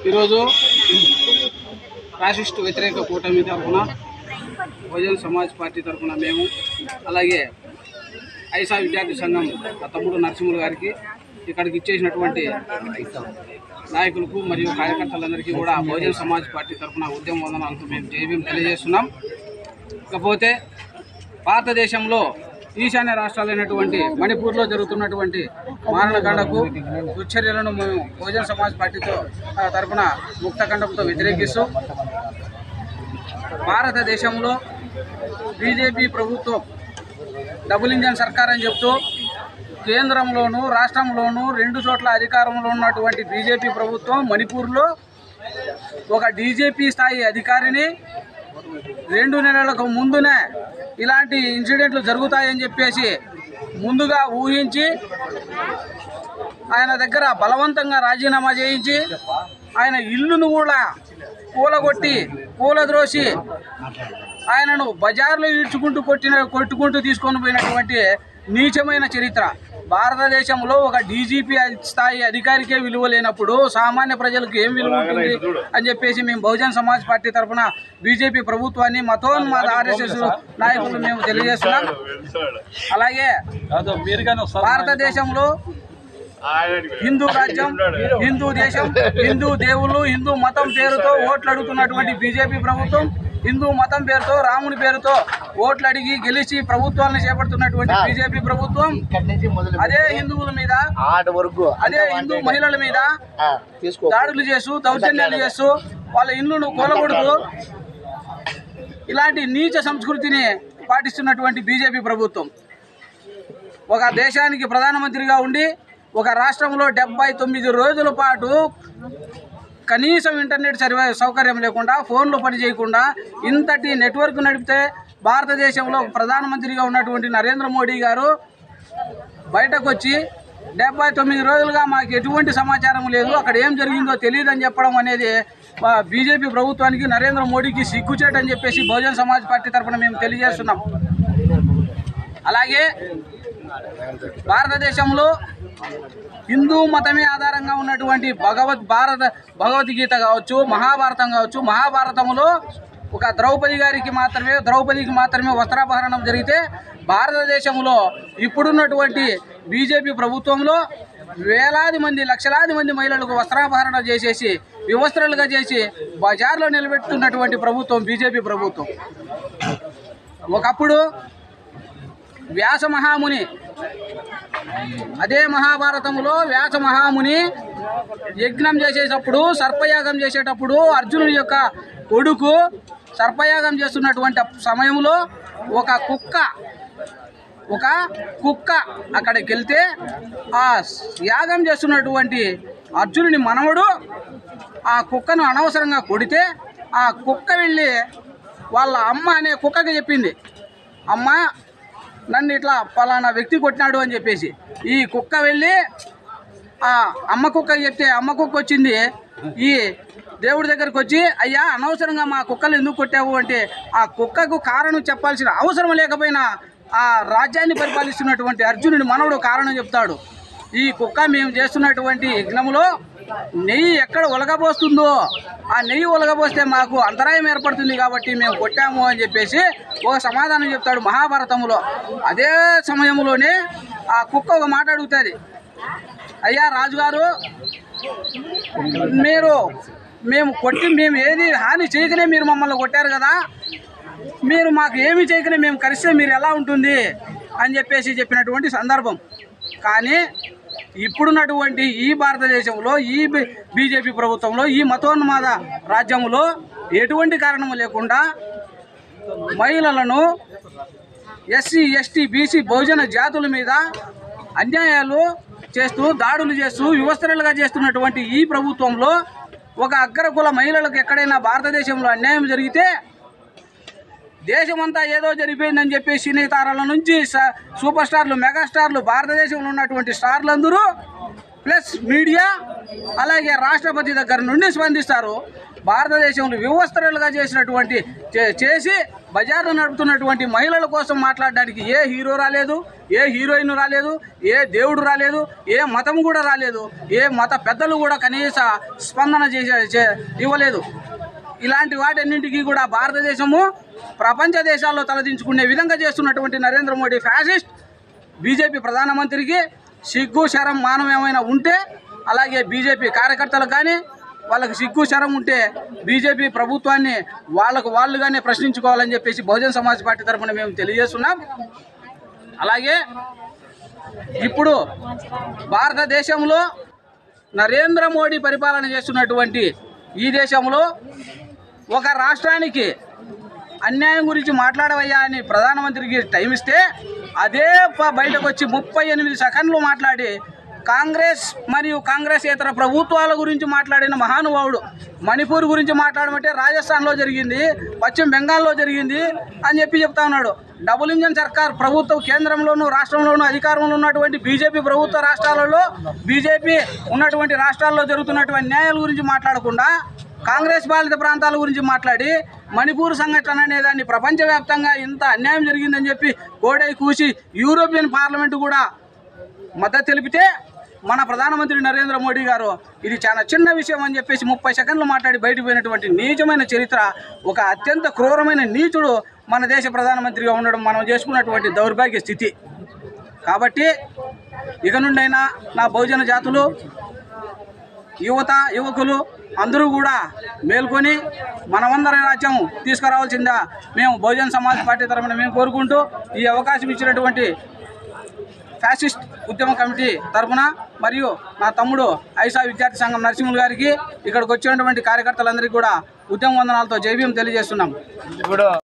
ఈరోజు ఫ్యాసిస్ట్ వ్యతిరేక కూటమి తరఫున బహుజన్ సమాజ్ పార్టీ తరఫున మేము అలాగే ఐసా విద్యార్థి సంఘం ఆ తమ్ముడు నరసింహులు గారికి ఇక్కడికి ఇచ్చేసినటువంటి నాయకులకు మరియు కార్యకర్తలందరికీ కూడా బహుజన్ సమాజ్ పార్టీ తరఫున ఉద్యమ వందనాలతో మేము జైవీం తెలియజేస్తున్నాం ఇకపోతే భారతదేశంలో ఈశాన్య రాష్ట్రాలైనటువంటి మణిపూర్లో జరుగుతున్నటువంటి మారణకాండకు దుశ్చర్యలను మేము బహుజన సమాజ్ పార్టీతో ఆ, తరపున ముక్తఖండంతో వ్యతిరేకిస్తూ భారతదేశంలో బీజేపీ ప్రభుత్వం డబుల్ ఇంజన్ సర్కార్ అని చెప్తూ కేంద్రంలోనూ రాష్ట్రంలోనూ రెండు చోట్ల అధికారంలో ఉన్నటువంటి బీజేపీ ప్రభుత్వం మణిపూర్లో ఒక డీజేపీ స్థాయి అధికారిని రెండు నెలలకు ముందునే ఇలాంటి ఇన్సిడెంట్లు జరుగుతాయని చెప్పేసి ముందుగా ఊహించి ఆయన దగ్గర బలవంతంగా రాజీనామా చేయించి ఆయన ఇల్లును కూడా కూలగొట్టి కూలద్రోసి ఆయనను బజార్లో ఈడ్చుకుంటూ కొట్టిన కొట్టుకుంటూ తీసుకొని పోయినటువంటి నీచమైన చరిత్ర భారతదేశంలో ఒక డీజీపీ స్థాయి అధికారికే విలువ లేనప్పుడు సామాన్య ప్రజలకు ఏం విలువ ఉంటుంది అని చెప్పేసి మేము బహుజన్ సమాజ్ పార్టీ తరఫున బీజేపీ ప్రభుత్వాన్ని మతోన్మాద ఆర్ఎస్ఎస్ నాయకులు మేము తెలియజేస్తున్నాం అలాగే భారతదేశంలో హిందూ రాజ్యం హిందూ దేశం హిందూ దేవుళ్ళు హిందూ మతం పేరుతో ఓట్లు అడుగుతున్నటువంటి బీజేపీ ప్రభుత్వం హిందూ మతం పేరుతో రాముని పేరుతో ఓట్లు అడిగి గెలిచి ప్రభుత్వాలను చేపడుతున్నటువంటి బీజేపీ ప్రభుత్వం ఇక్కడి నుంచి మొదలు అదే హిందువుల మీద ఆట వరకు అదే హిందూ మహిళల మీద ఆ, తీసుకో దాడులు చేస్తూ దౌర్జన్యాలు చేస్తూ వాళ్ళ ఇల్లును కూలగొడుతూ ఇలాంటి నీచ సంస్కృతిని పాటిస్తున్నటువంటి బీజేపీ ప్రభుత్వం ఒక దేశానికి ప్రధానమంత్రిగా ఉండి ఒక రాష్ట్రంలో డెబ్బై తొమ్మిది రోజుల పాటు కనీసం ఇంటర్నెట్ సర్వే సౌకర్యం లేకుండా ఫోన్లు పని చేయకుండా ఇంతటి నెట్వర్క్ నడిపితే భారతదేశంలో ప్రధానమంత్రిగా ఉన్నటువంటి నరేంద్ర మోడీ గారు బయటకు వచ్చి డెబ్బై తొమ్మిది రోజులుగా మాకు ఎటువంటి సమాచారం లేదు అక్కడ ఏం జరిగిందో తెలియదని చెప్పడం అనేది ఆ, బీజేపీ ప్రభుత్వానికి నరేంద్ర మోడీకి సిగ్గుచేటని చెప్పేసి బహుజన్ సమాజ్ పార్టీ తరఫున మేము తెలియజేస్తున్నాం అలాగే భారతదేశంలో హిందూ మతమే ఆధారంగా ఉన్నటువంటి భగవద్ భారత భగవద్గీత కావచ్చు మహాభారతం కావచ్చు మహాభారతంలో ఒక ద్రౌపది గారికి మాత్రమే ద్రౌపదికి మాత్రమే వస్త్రాపహరణం జరిగితే భారతదేశంలో ఇప్పుడున్నటువంటి బీజేపీ ప్రభుత్వంలో వేలాది మంది లక్షలాది మంది మహిళలకు వస్త్రాపహరణ చేసేసి వివస్త్రలుగా చేసి బజార్లో నిలబెట్టుతున్నటువంటి ప్రభుత్వం బీజేపీ ప్రభుత్వం ఒకప్పుడు వ్యాస మహాముని అదే మహాభారతంలో వ్యాస మహాముని యజ్ఞం చేసేటప్పుడు సర్పయాగం చేసేటప్పుడు అర్జునుడి యొక్క కొడుకు సర్పయాగం చేస్తున్నటువంటి సమయంలో ఒక కుక్క ఒక కుక్క అక్కడికి వెళ్తే ఆ యాగం చేస్తున్నటువంటి అర్జునుని మనవడు ఆ కుక్కను అనవసరంగా కొడితే ఆ కుక్క వెళ్ళి వాళ్ళ అమ్మ అనే కుక్కకి చెప్పింది అమ్మ నన్ను ఇట్లా పలానా వ్యక్తి కొట్టినాడు అని చెప్పేసి ఈ కుక్క వెళ్ళి ఆ అమ్మ కుక్క చెప్తే అమ్మ కుక్క వచ్చింది ఈ దేవుడి దగ్గరకు వచ్చి అయ్యా అనవసరంగా మా కుక్కలు ఎందుకు కొట్టావు అంటే ఆ కుక్కకు కారణం చెప్పాల్సిన అవసరం లేకపోయినా ఆ రాజ్యాన్ని పరిపాలిస్తున్నటువంటి అర్జునుడి మనవడు కారణం చెప్తాడు ఈ కుక్క మేము చేస్తున్నటువంటి యజ్ఞంలో నెయ్యి ఎక్కడ ఒలగబోస్తుందో ఆ నెయ్యి ఒలగబోస్తే మాకు అంతరాయం ఏర్పడుతుంది కాబట్టి మేము కొట్టాము అని చెప్పేసి ఒక సమాధానం చెప్తాడు మహాభారతంలో అదే సమయంలోనే ఆ కుక్క ఒక మాట అడుగుతుంది అయ్యా రాజుగారు మీరు మేము కొట్టి మేము ఏది హాని చేయకనే మీరు మమ్మల్ని కొట్టారు కదా మీరు మాకు ఏమి చేయకనే మేము కలిస్తే మీరు ఎలా ఉంటుంది అని చెప్పేసి చెప్పినటువంటి సందర్భం కానీ ఇప్పుడున్నటువంటి ఈ భారతదేశంలో ఈ బి- బీజేపీ ప్రభుత్వంలో ఈ మతోన్మాద రాజ్యంలో ఎటువంటి కారణము లేకుండా మహిళలను ఎస్సీ ఎస్టీ బీసీ బహుజన జాతుల మీద అన్యాయాలు చేస్తూ దాడులు చేస్తూ వివస్త్రలుగా చేస్తున్నటువంటి ఈ ప్రభుత్వంలో ఒక అగ్రకుల మహిళలకు ఎక్కడైనా భారతదేశంలో అన్యాయం జరిగితే దేశమంతా ఏదో జరిగిపోయిందని చెప్పి సినీ తారల నుంచి స- సూపర్ స్టార్లు మెగాస్టార్లు భారతదేశంలో ఉన్నటువంటి స్టార్లందరూ ప్లస్ మీడియా అలాగే రాష్ట్రపతి దగ్గర నుండి స్పందిస్తారు భారతదేశంలో వివస్త్రలుగా చేసినటువంటి చే- చేసి బజార్లో నడుపుతున్నటువంటి మహిళల కోసం మాట్లాడడానికి ఏ హీరో రాలేదు ఏ హీరోయిన్ రాలేదు ఏ దేవుడు రాలేదు ఏ మతం కూడా రాలేదు ఏ మత పెద్దలు కూడా కనీస స్పందన చేసే చే- ఇవ్వలేదు ఇలాంటి వాటన్నింటికీ కూడా భారతదేశము ప్రపంచ దేశాల్లో తలదించుకునే విధంగా చేస్తున్నటువంటి నరేంద్ర మోడీ ఫ్యాసిస్ట్ బీజేపీ ప్రధానమంత్రికి సిగ్గు శరం మానం ఏమైనా ఉంటే అలాగే బీజేపీ కార్యకర్తలకు కానీ వాళ్ళకి సిగ్గు శరం ఉంటే బీజేపీ ప్రభుత్వాన్ని వాళ్ళకు వాళ్ళుగానే ప్రశ్నించుకోవాలని చెప్పేసి బహుజన్ సమాజ్ పార్టీ తరఫున మేము తెలియజేస్తున్నాం అలాగే ఇప్పుడు భారతదేశంలో నరేంద్ర మోడీ పరిపాలన చేస్తున్నటువంటి ఈ దేశంలో ఒక రాష్ట్రానికి అన్యాయం గురించి మాట్లాడవయ్యా అని ప్రధానమంత్రికి టైం ఇస్తే అదే ప- బయటకు వచ్చి ముప్పై ఎనిమిది సెకండ్లు మాట్లాడి కాంగ్రెస్ మరియు కాంగ్రెస్ ఇతర ప్రభుత్వాల గురించి మాట్లాడిన మహానుభావుడు మణిపూర్ గురించి మాట్లాడమంటే రాజస్థాన్లో జరిగింది పశ్చిమ బెంగాల్లో జరిగింది అని చెప్పి చెప్తా ఉన్నాడు డబుల్ ఇంజన్ సర్కార్ ప్రభుత్వం కేంద్రంలోనూ రాష్ట్రంలోనూ అధికారంలో ఉన్నటువంటి బీజేపీ ప్రభుత్వ రాష్ట్రాలలో బీజేపీ ఉన్నటువంటి రాష్ట్రాల్లో జరుగుతున్నటువంటి న్యాయాల గురించి మాట్లాడకుండా కాంగ్రెస్ పాలిత ప్రాంతాల గురించి మాట్లాడి మణిపూర్ సంఘటన అనే దాన్ని ప్రపంచవ్యాప్తంగా ఇంత అన్యాయం జరిగిందని చెప్పి కోడై కూసి యూరోపియన్ పార్లమెంటు కూడా మద్దతు తెలిపితే మన ప్రధానమంత్రి నరేంద్ర మోడీ గారు ఇది చాలా చిన్న విషయం అని చెప్పేసి ముప్పై సెకండ్లు మాట్లాడి బయటకు పోయినటువంటి నీచమైన చరిత్ర ఒక అత్యంత క్రూరమైన నీచుడు మన దేశ ప్రధానమంత్రిగా ఉండడం మనం చేసుకున్నటువంటి దౌర్భాగ్య స్థితి కాబట్టి ఇక నుండైనా నా బహుజన జాతులు యువత యువకులు అందరూ కూడా మేల్కొని మనమందరి రాజ్యం తీసుకురావాల్సిందా మేము బహుజన్ సమాజ్ పార్టీ తరఫున మేము కోరుకుంటూ ఈ అవకాశం ఇచ్చినటువంటి ఫ్యాసిస్ట్ ఉద్యమ కమిటీ తరఫున మరియు నా తమ్ముడు ఐసా విద్యార్థి సంఘం నరసింహులు గారికి ఇక్కడికి వచ్చినటువంటి కార్యకర్తలందరికీ కూడా ఉద్యమ వందనాలతో జైభీం తెలియజేస్తున్నాం ఇప్పుడు